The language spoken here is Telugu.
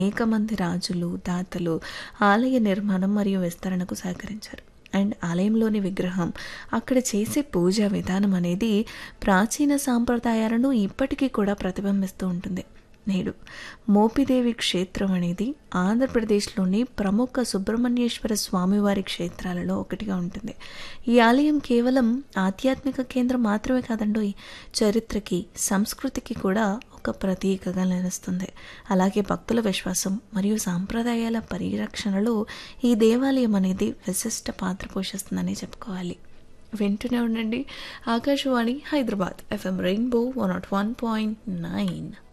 అనేక మంది రాజులు దాతలు ఆలయ నిర్మాణం మరియు విస్తరణకు సహకరించారు అండ్ ఆలయంలోని విగ్రహం అక్కడ చేసే పూజా విధానం అనేది ప్రాచీన సాంప్రదాయాలను ఇప్పటికీ కూడా ప్రతిబింబిస్తూ ఉంటుంది నేడు మోపిదేవి క్షేత్రం అనేది ఆంధ్రప్రదేశ్లోని ప్రముఖ సుబ్రహ్మణ్యేశ్వర స్వామివారి క్షేత్రాలలో ఒకటిగా ఉంటుంది ఈ ఆలయం కేవలం ఆధ్యాత్మిక కేంద్రం మాత్రమే కాదండి చరిత్రకి సంస్కృతికి కూడా ఒక ప్రతీకగా నిలుస్తుంది అలాగే భక్తుల విశ్వాసం మరియు సాంప్రదాయాల పరిరక్షణలో ఈ దేవాలయం అనేది విశిష్ట పాత్ర పోషిస్తుందని చెప్పుకోవాలి వింటూనే ఉండండి Akashvani Hyderabad FM rainbow one naught one point nine